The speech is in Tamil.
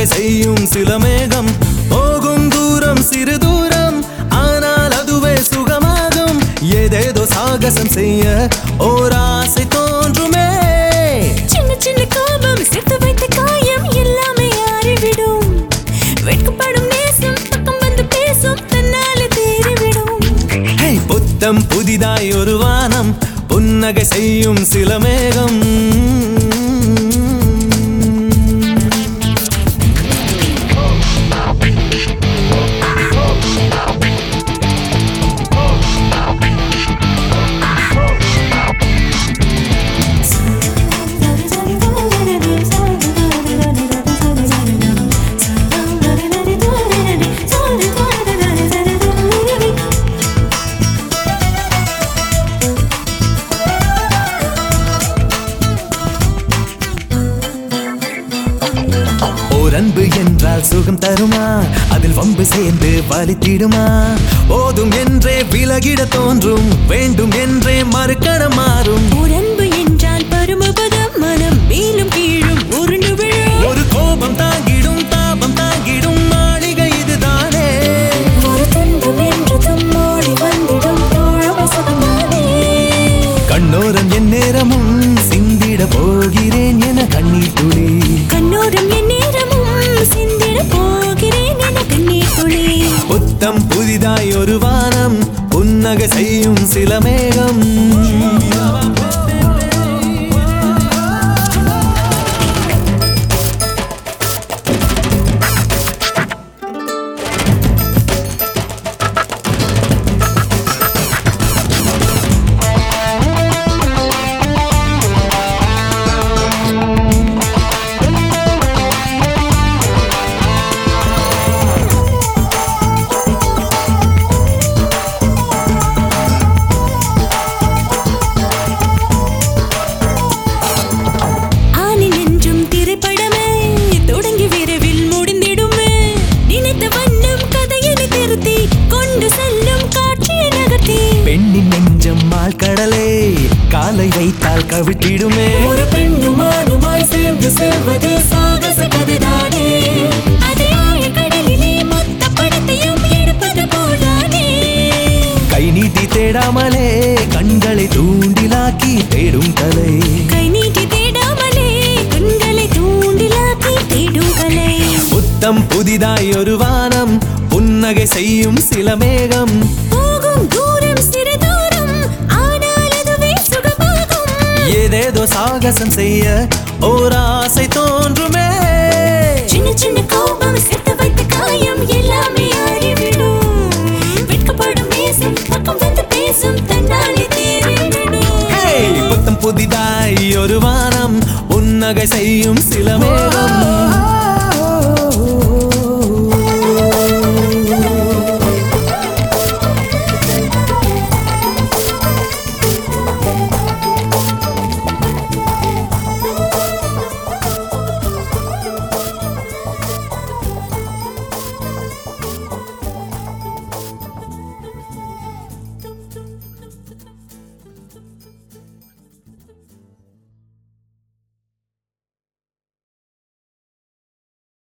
செய்யும் சில மேகம் போகும் தூரம் சிறு தூரம் ஆனால் அதுவே சுகமாகும் ஏதேதோ சாகசம் செய்ய ஓர் ஆசை தோன்றுமே சின்ன சின்ன கோபம் சேர்த்து வைத்த காயம் எல்லாமே ஆறிவிடும் வெட்கப்படும் நேசம் பக்கம் வந்து பேசும் தன்னாலே தேறிவிடும் ஹே, புத்தம் புதிதாய் ஒரு வானம் புன்னகை செய்யும் சில மேகம் ஓர் அன்பு என்றால் சுகம் தருமா அதில் வம்பு சேர்ந்து வலித்திடுமா போதும் என்றே விலகிட தோன்றும் வேண்டும் என்றே மறுக்கண மாறும் ஒரு அன்பு என்றால் பருமபதம் மனம் மேலும் கீழும் உருண்டு விழும் ஒரு கோபம் தாங்கிடும் தாபம் தாங்கிடும் மாளிகை இதுதானே ஒரு துன்பம் என்று தம்மோடி வந்திடும் தோழமை சுகமானே கண்ணோரம் என் நேரமும் சிந்திட போகிறேன் என கண்ணீர் துளி கண்ணோரம் என் நேரமும் சிந்திட போகிறேன் என கண்ணீர் துளி புத்தம் புதிதாய் ஒரு வானம் புன்னகை செய்யும் சில மேகம் ஆணில் என்றும் திரைப்படமே தொடங்கி விரைவில் முடிந்திடுமே நினைத்த வண்ணம் கதையினை திருத்தி கொண்டு செல்லும் காட்சியை நகர்த்தி பெண்ணின் நெஞ்சம் கடலே காலை வைத்தால் கவிட்டிடுமே ஒரு பெண்ணும் ஆணுமாய் சேர்ந்து செல்வது சாகச கதைதானே அதே ஆழக்கடலிலே மொத்த படத்தையும் எடுப்பது போதானே கை நீட்டி தேடாமலே கண்களை தூண்டிலாக்கி தேடும் கலை கை நீட்டி தேடாமலே கண்களை தூண்டிலாக்கி தேடும் கலை புத்தம் புதிதாய் ஒரு வானம் புன்னகை செய்யும் சில மேகம் போகும் தூரம் சிறு தூரம் ஆனால் அதுவே சுகமாகும் ஏதேதோ சாகசம் செய்ய ஓர் ஆசை தோன்றுமே சின்ன சின்ன கோபம் சேர்த்து வைத்த காயம் எல்லாமே ஆறிவிடும் வெட்கப்படும் நேசம் பக்கம் வந்து பேசும் தன்னாலே தேறிவிடும் ஹே, புத்தம் புதிதாய் ஒரு வானம் புன்னகை செய்யும் சில மேகம்